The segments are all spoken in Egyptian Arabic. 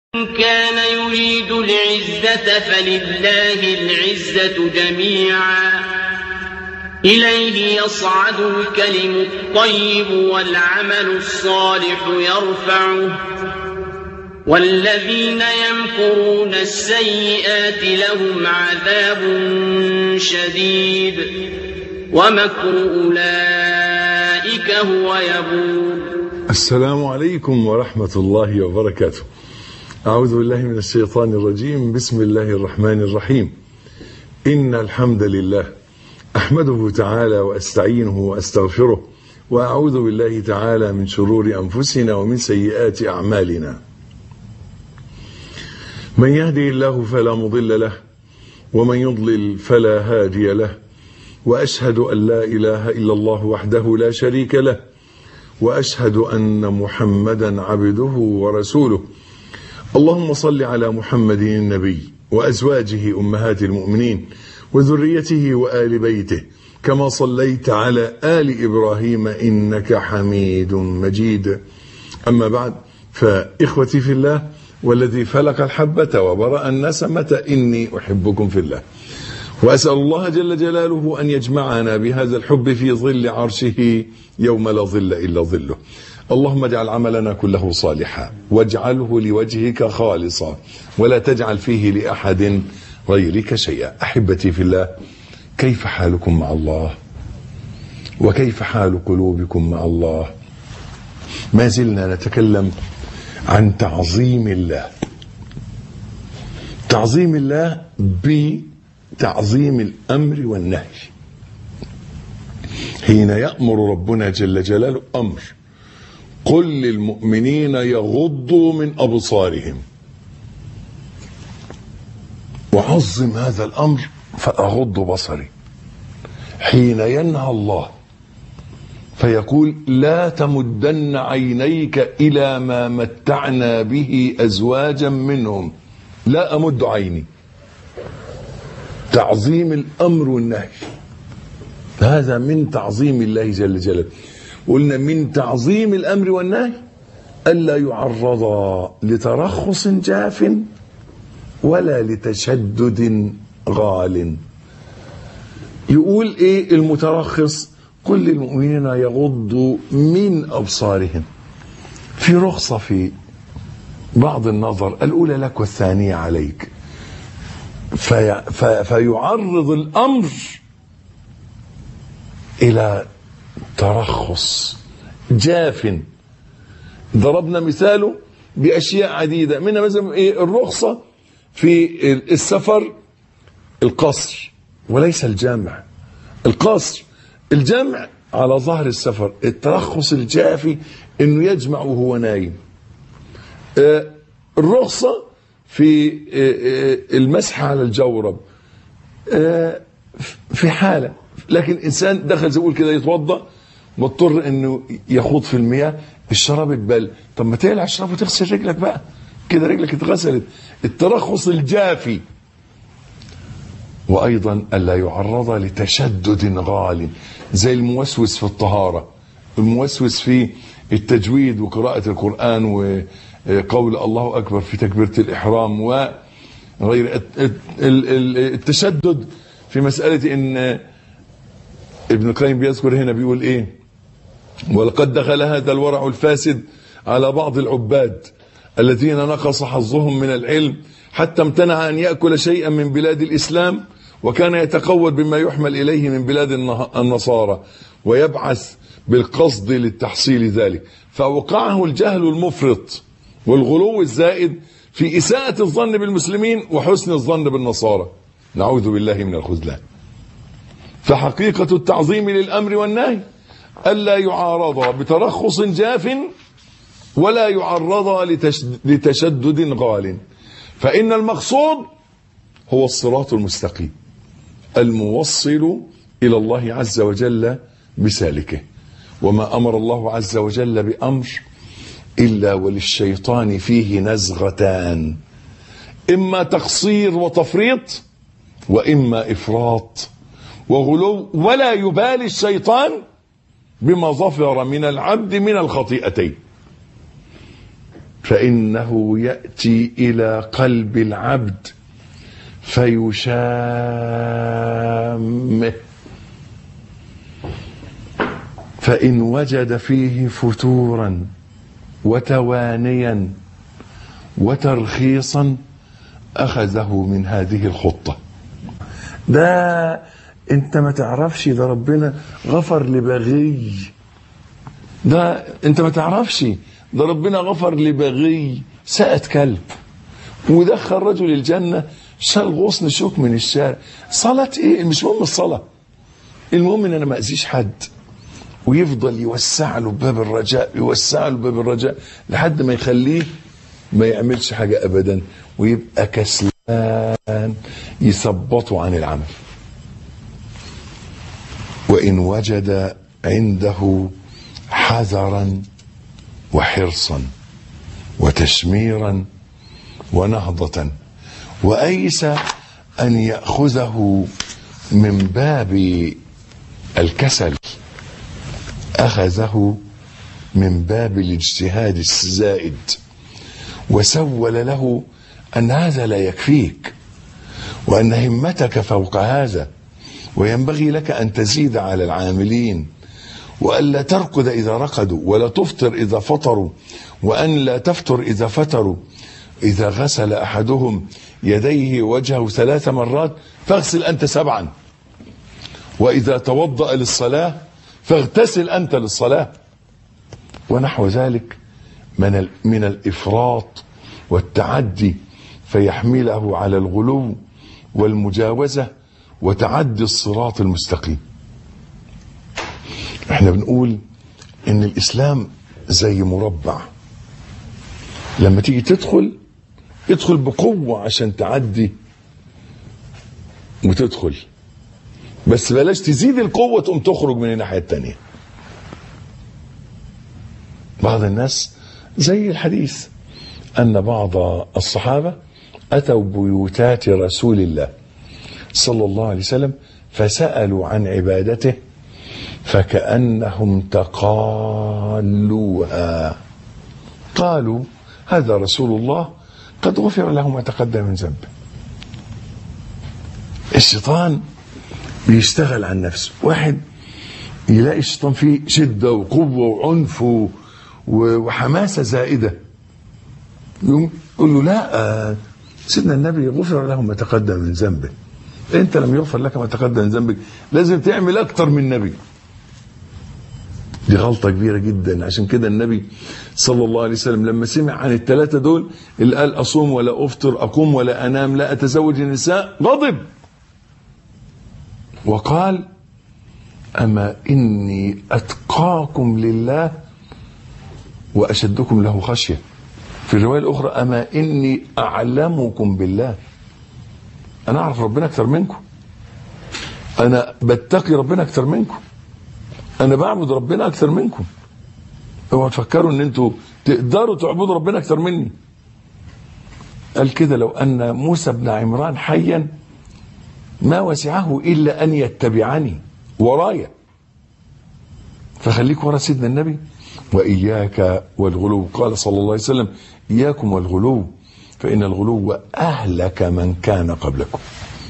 كان يريد العزة فلله العزة جميعا إليه يصعد الكلم الطيب والعمل الصالح يرفعه والذين يمكرون السيئات لهم عذاب شديد ومكر أولئك هو يبور السلام عليكم ورحمة الله وبركاته أعوذ بالله من الشيطان الرجيم بسم الله الرحمن الرحيم إن الحمد لله أحمده تعالى وأستعينه وأستغفره وأعوذ بالله تعالى من شرور أنفسنا ومن سيئات أعمالنا من يهدي الله فلا مضل له ومن يضلل فلا هادي له وأشهد أن لا إله إلا الله وحده لا شريك له واشهد ان محمدا عبده ورسوله اللهم صل على محمد النبي وازواجه امهات المؤمنين وذريته وال بيته كما صليت على ال ابراهيم انك حميد مجيد اما بعد فاخوتي في الله والذي فلق الحبه وبرا النسمه اني احبكم في الله واسال الله جل جلاله ان يجمعنا بهذا الحب في ظل عرشه يوم لا ظل الا ظله. اللهم اجعل عملنا كله صالحا واجعله لوجهك خالصا ولا تجعل فيه لاحد غيرك شيئا. احبتي في الله كيف حالكم مع الله؟ وكيف حال قلوبكم مع الله؟ ما زلنا نتكلم عن تعظيم الله. تعظيم الله ب تعظيم الامر والنهي حين يامر ربنا جل جلاله امر قل للمؤمنين يغضوا من ابصارهم وعظم هذا الامر فاغض بصري حين ينهى الله فيقول لا تمدن عينيك الى ما متعنا به ازواجا منهم لا امد عيني تعظيم الامر والنهي هذا من تعظيم الله جل جلاله قلنا من تعظيم الامر والنهي الا يعرض لترخص جاف ولا لتشدد غال يقول ايه المترخص قل للمؤمنين يغضوا من ابصارهم في رخصه في بعض النظر الاولى لك والثانيه عليك في في فيعرض الامر الى ترخص جاف ضربنا مثاله باشياء عديده منها مثلا ايه الرخصه في السفر القصر وليس الجامع القصر الجمع على ظهر السفر الترخص الجافي انه يجمع وهو نايم الرخصه في المسح على الجورب في حالة لكن إنسان دخل زي كده يتوضأ مضطر انه يخوض في المياه الشراب اتبل طب ما تقلع الشراب وتغسل رجلك بقى كده رجلك اتغسلت الترخص الجافي وايضا الا يعرض لتشدد غال زي الموسوس في الطهاره الموسوس في التجويد وقراءه القران و قول الله اكبر في تكبيره الاحرام وغير التشدد في مساله ان ابن القيم بيذكر هنا بيقول ايه ولقد دخل هذا الورع الفاسد على بعض العباد الذين نقص حظهم من العلم حتى امتنع ان ياكل شيئا من بلاد الاسلام وكان يتقود بما يحمل اليه من بلاد النصارى ويبعث بالقصد للتحصيل ذلك فوقعه الجهل المفرط والغلو الزائد في إساءة الظن بالمسلمين وحسن الظن بالنصارى نعوذ بالله من الخذلان فحقيقة التعظيم للأمر والنهي ألا يعارض بترخص جاف ولا يعرض لتشدد غال فإن المقصود هو الصراط المستقيم الموصل إلى الله عز وجل بسالكه وما أمر الله عز وجل بأمر إلا وللشيطان فيه نزغتان إما تقصير وتفريط وإما إفراط وغلو ولا يبالي الشيطان بما ظفر من العبد من الخطيئتين فإنه يأتي إلى قلب العبد فيشامه فإن وجد فيه فتورا وتوانيا وترخيصا أخذه من هذه الخطة ده انت ما تعرفش ده ربنا غفر لبغي ده انت ما تعرفش ده ربنا غفر لبغي سأت كلب ودخل رجل الجنة شال غصن شوك من الشارع صلاة ايه مش مهم الصلاة المهم ان انا ما اذيش حد ويفضل يوسع له باب الرجاء يوسع له باب الرجاء لحد ما يخليه ما يعملش حاجة ابدا ويبقى كسلان يثبطه عن العمل وان وجد عنده حذرا وحرصا وتشميرا ونهضة وأيس أن يأخذه من باب الكسل أخذه من باب الاجتهاد الزائد وسول له أن هذا لا يكفيك وأن همتك فوق هذا وينبغي لك أن تزيد على العاملين وألا ترقد إذا رقدوا ولا تفطر إذا فطروا وأن لا تفطر إذا فتروا إذا غسل أحدهم يديه وجهه ثلاث مرات فاغسل أنت سبعا وإذا توضأ للصلاة فاغتسل أنت للصلاة ونحو ذلك من من الإفراط والتعدي فيحمله على الغلو والمجاوزة وتعدي الصراط المستقيم احنا بنقول ان الاسلام زي مربع لما تيجي تدخل ادخل بقوة عشان تعدي وتدخل بس بلاش تزيد القوة تقوم تخرج من الناحية التانية بعض الناس زي الحديث أن بعض الصحابة أتوا بيوتات رسول الله صلى الله عليه وسلم فسألوا عن عبادته فكأنهم تقالوها قالوا هذا رسول الله قد غفر له ما تقدم من ذنبه الشيطان بيشتغل عن نفسه واحد يلاقي الشيطان فيه شدة وقوة وعنف و- وحماسة زائدة يقوم يقول له لا آه، سيدنا النبي غفر له ما تقدم من ذنبه انت لم يغفر لك ما تقدم من ذنبك لازم تعمل اكتر من النبي دي غلطة كبيرة جدا عشان كده النبي صلى الله عليه وسلم لما سمع عن الثلاثة دول اللي قال أصوم ولا أفطر أقوم ولا أنام لا أتزوج النساء غضب وقال أما إني أتقاكم لله وأشدكم له خشية في الرواية الأخرى أما إني أعلمكم بالله أنا أعرف ربنا أكثر منكم أنا بتقي ربنا أكثر منكم انا بعبد ربنا اكثر منكم اوعوا تفكروا ان انتوا تقدروا تعبدوا ربنا اكثر مني قال كده لو ان موسى بن عمران حيا ما وسعه الا ان يتبعني ورايا فخليك ورا سيدنا النبي واياك والغلو قال صلى الله عليه وسلم اياكم والغلو فان الغلو اهلك من كان قبلكم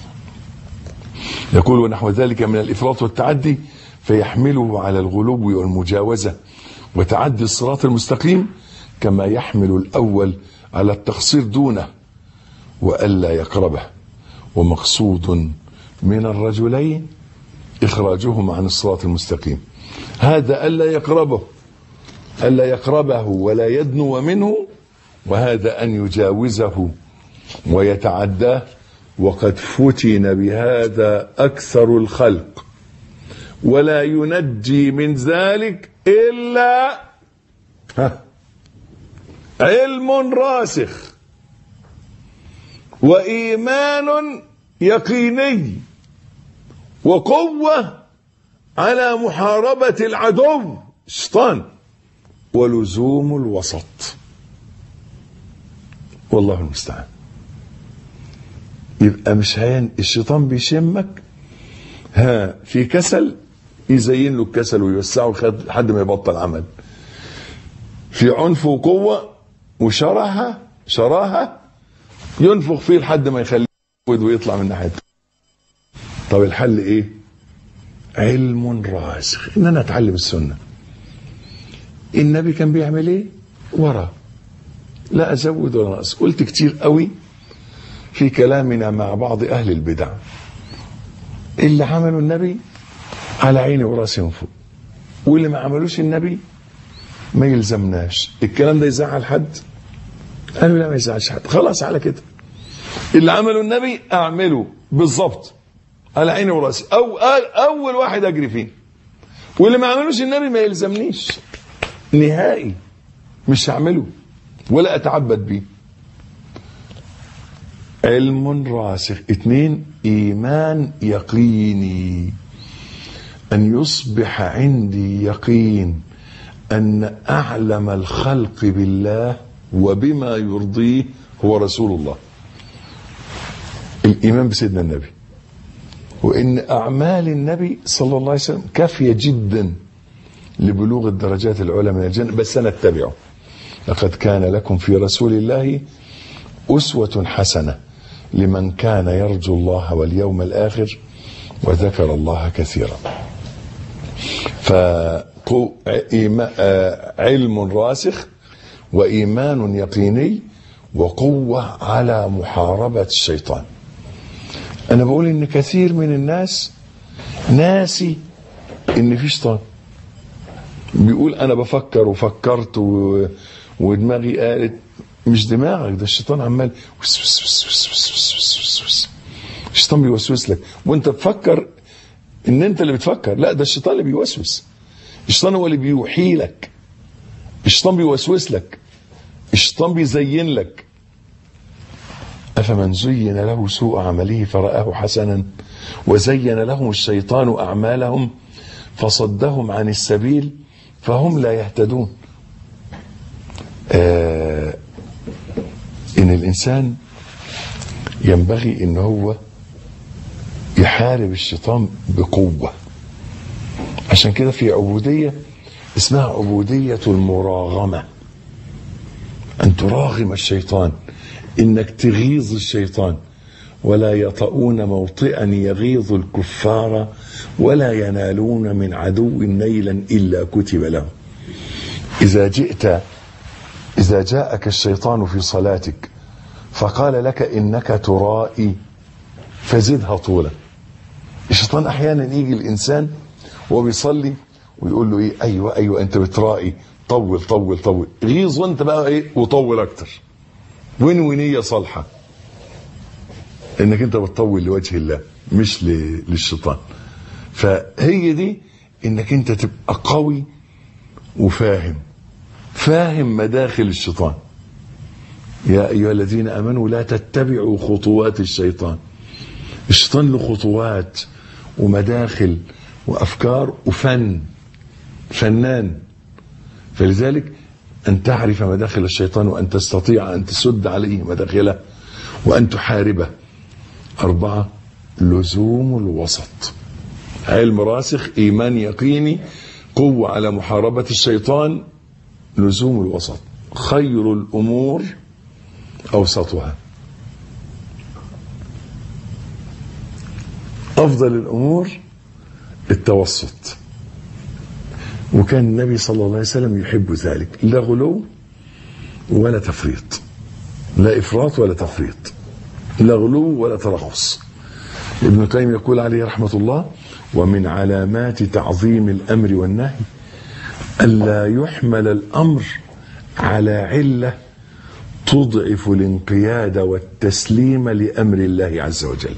يقول ونحو ذلك من الافراط والتعدي فيحمله على الغلو والمجاوزه وتعدي الصراط المستقيم كما يحمل الاول على التقصير دونه والا يقربه ومقصود من الرجلين اخراجهما عن الصراط المستقيم هذا الا يقربه الا يقربه ولا يدنو منه وهذا ان يجاوزه ويتعداه وقد فتن بهذا اكثر الخلق ولا ينجي من ذلك الا ها علم راسخ وايمان يقيني وقوه على محاربه العدو الشيطان ولزوم الوسط والله المستعان يبقى مش هين الشيطان بيشمك ها في كسل يزين له الكسل ويوسعه لحد ما يبطل عمل في عنف وقوة وشراها شراها ينفخ فيه لحد ما يخليه يسود ويطلع من ناحيته طب الحل ايه علم راسخ ان انا اتعلم السنه النبي كان بيعمل ايه ورا لا ازود ولا نقص قلت كتير قوي في كلامنا مع بعض اهل البدع اللي عملوا النبي على عيني وراسي من فوق واللي ما عملوش النبي ما يلزمناش الكلام ده يزعل حد قالوا لا ما يزعلش حد خلاص على كده اللي عمله النبي اعمله بالظبط على عيني وراسي او اول واحد اجري فيه واللي ما عملوش النبي ما يلزمنيش نهائي مش هعمله ولا اتعبد بيه علم راسخ اتنين ايمان يقيني ان يصبح عندي يقين ان اعلم الخلق بالله وبما يرضيه هو رسول الله الايمان بسيدنا النبي وان اعمال النبي صلى الله عليه وسلم كافيه جدا لبلوغ الدرجات العلى من الجنه بس انا اتبعه لقد كان لكم في رسول الله اسوه حسنه لمن كان يرجو الله واليوم الاخر وذكر الله كثيرا فعلم راسخ وايمان يقيني وقوه على محاربه الشيطان انا بقول ان كثير من الناس ناسي ان في شيطان بيقول انا بفكر وفكرت و... ودماغي قالت مش دماغك ده الشيطان عمال وس وس وس وس وس وس وس وس وس. الشيطان بيوسوس لك وانت تفكر ان انت اللي بتفكر لا ده الشيطان اللي بيوسوس الشيطان هو اللي بيوحي لك الشيطان بيوسوس لك الشيطان بيزين لك أفمن زين له سوء عمله فرآه حسنا وزين لهم الشيطان أعمالهم فصدهم عن السبيل فهم لا يهتدون آه إن الإنسان ينبغي إن هو يحارب الشيطان بقوة عشان كده في عبودية اسمها عبودية المراغمة أن تراغم الشيطان انك تغيظ الشيطان ولا يطؤون موطئا يغيظ الكفار ولا ينالون من عدو نيلا الا كتب لهم اذا جئت اذا جاءك الشيطان في صلاتك فقال لك انك ترائي فزدها طولا الشيطان احيانا يجي الانسان وهو بيصلي ويقول له ايه ايوه ايوه انت بترائي طول طول طول غيظ وانت بقى ايه وطول اكتر وين نية صالحة انك انت بتطول لوجه الله مش للشيطان فهي دي انك انت تبقى قوي وفاهم فاهم مداخل الشيطان يا ايها الذين امنوا لا تتبعوا خطوات الشيطان الشيطان له خطوات ومداخل وافكار وفن فنان فلذلك أن تعرف مداخل الشيطان وأن تستطيع أن تسد عليه مداخله وأن تحاربه أربعة لزوم الوسط علم راسخ إيمان يقيني قوة على محاربة الشيطان لزوم الوسط خير الأمور أوسطها أفضل الأمور التوسط وكان النبي صلى الله عليه وسلم يحب ذلك لا غلو ولا تفريط لا افراط ولا تفريط لا غلو ولا ترخص ابن القيم يقول عليه رحمه الله ومن علامات تعظيم الامر والنهي الا يحمل الامر على عله تضعف الانقياد والتسليم لامر الله عز وجل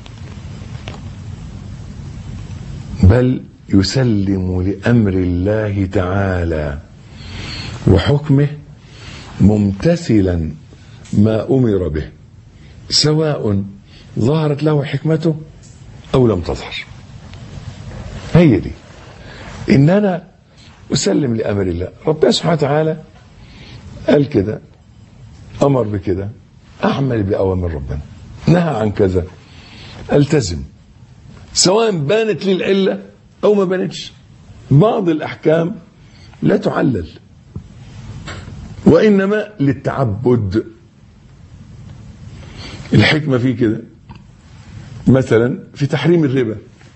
بل يسلم لامر الله تعالى وحكمه ممتثلا ما امر به سواء ظهرت له حكمته او لم تظهر هي دي ان انا اسلم لامر الله ربنا سبحانه وتعالى قال كده امر بكده اعمل باوامر ربنا نهى عن كذا التزم سواء بانت لي العله او ما بانتش بعض الاحكام لا تعلل وإنما للتعبد الحكمة في كده مثلا في تحريم الربا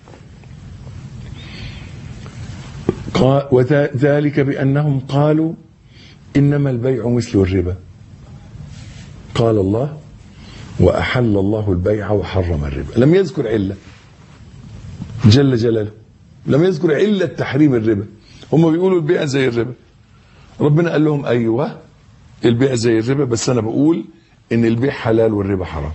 قال وذلك بأنهم قالوا إنما البيع مثل الربا قال الله وأحل الله البيع وحرم الربا لم يذكر علة جل جلاله لم يذكر علة تحريم الربا هم بيقولوا البيع زي الربا ربنا قال لهم أيوة البيع زي الربا بس أنا بقول إن البيع حلال والربا حرام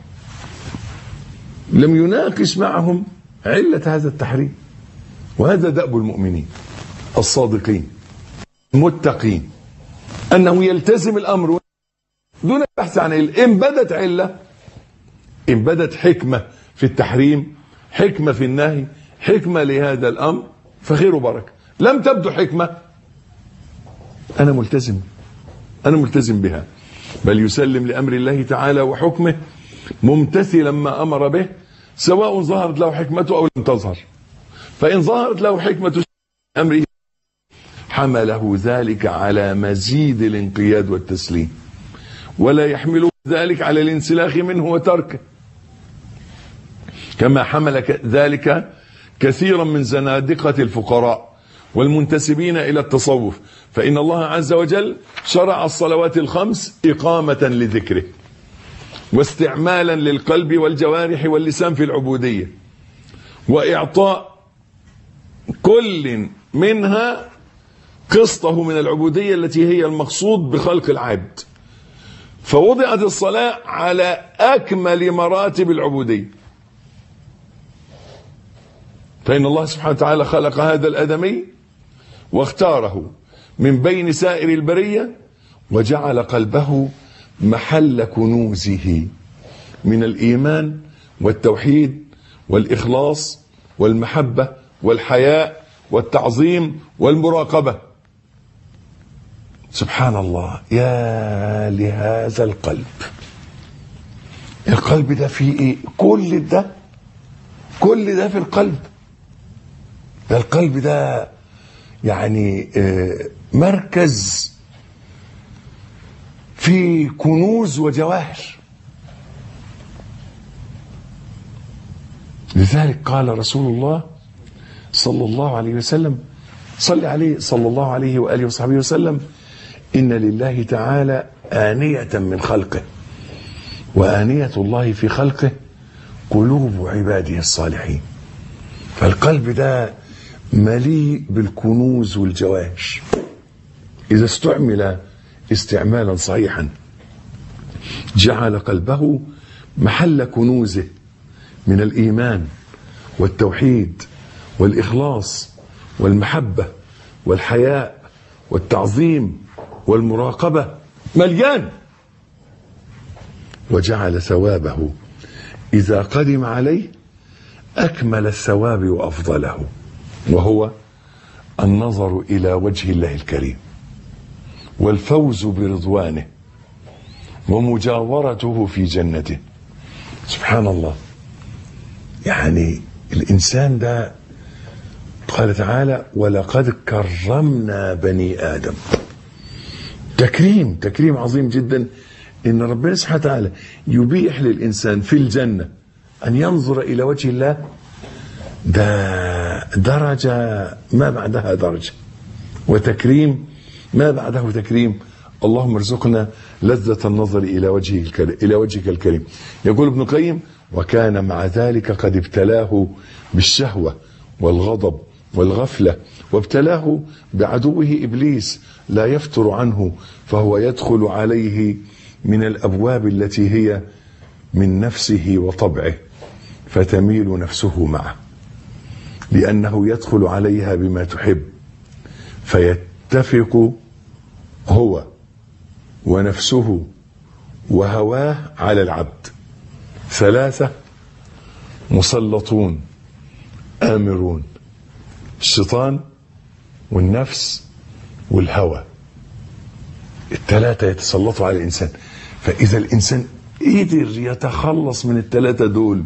لم يناقش معهم علة هذا التحريم وهذا دأب المؤمنين الصادقين المتقين أنه يلتزم الأمر دون البحث عن علة إن بدت علة إن بدت حكمة في التحريم حكمة في النهي حكمة لهذا الأمر فخير وبركة لم تبدو حكمة أنا ملتزم أنا ملتزم بها بل يسلم لأمر الله تعالى وحكمه ممتثلا ما أمر به سواء ظهرت له حكمته أو لم تظهر فإن ظهرت له حكمة أمره حمله ذلك على مزيد الانقياد والتسليم ولا يحمله ذلك على الانسلاخ منه وتركه كما حمل ذلك كثيرا من زنادقة الفقراء والمنتسبين إلى التصوف فإن الله عز وجل شرع الصلوات الخمس إقامة لذكره واستعمالا للقلب والجوارح واللسان في العبودية وإعطاء كل منها قسطه من العبودية التي هي المقصود بخلق العبد فوضعت الصلاة على أكمل مراتب العبودية فإن الله سبحانه وتعالى خلق هذا الأدمي واختاره من بين سائر البرية وجعل قلبه محل كنوزه من الإيمان والتوحيد والإخلاص والمحبة والحياء والتعظيم والمراقبة سبحان الله يا لهذا القلب القلب ده فيه ايه كل ده كل ده في القلب ده القلب ده يعني مركز في كنوز وجواهر لذلك قال رسول الله صلى الله عليه وسلم صلى عليه صلى الله عليه وآله وصحبه وسلم إن لله تعالى آنية من خلقه وآنية الله في خلقه قلوب عباده الصالحين فالقلب ده مليء بالكنوز والجواهر إذا استعمل استعمالا صحيحا جعل قلبه محل كنوزه من الإيمان والتوحيد والإخلاص والمحبة والحياء والتعظيم والمراقبة مليان وجعل ثوابه إذا قدم عليه أكمل الثواب وأفضله وهو النظر إلى وجه الله الكريم والفوز برضوانه ومجاورته في جنته سبحان الله يعني الإنسان ده قال تعالى ولقد كرمنا بني آدم تكريم تكريم عظيم جدا إن ربنا سبحانه وتعالى يبيح للإنسان في الجنة أن ينظر إلى وجه الله ده درجة ما بعدها درجة وتكريم ما بعده تكريم اللهم ارزقنا لذة النظر إلى وجهك الكريم إلى وجهك الكريم يقول ابن القيم وكان مع ذلك قد ابتلاه بالشهوة والغضب والغفلة وابتلاه بعدوه إبليس لا يفتر عنه فهو يدخل عليه من الأبواب التي هي من نفسه وطبعه فتميل نفسه معه لأنه يدخل عليها بما تحب فيتفق هو ونفسه وهواه على العبد ثلاثة مسلطون آمرون الشيطان والنفس والهوى الثلاثة يتسلطوا على الإنسان فإذا الإنسان قدر يتخلص من الثلاثة دول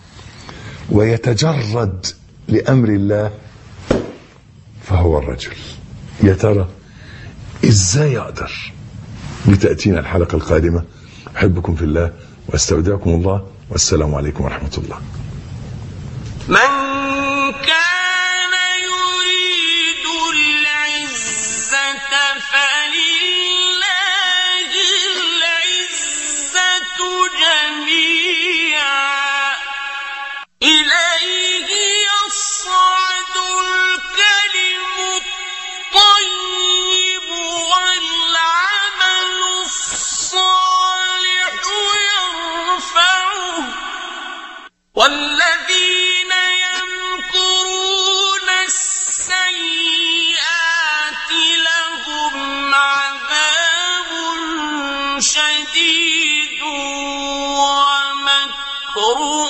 ويتجرد لأمر الله فهو الرجل يا ترى ازاي اقدر لتأتينا الحلقة القادمة أحبكم في الله واستودعكم الله والسلام عليكم ورحمة الله من كان يريد العزة فلله العزة جميعا إليه يصعد الكلم الطيب والعمل الصالح يرفعه والذين يمكرون السيئات لهم عذاب شديد ومكر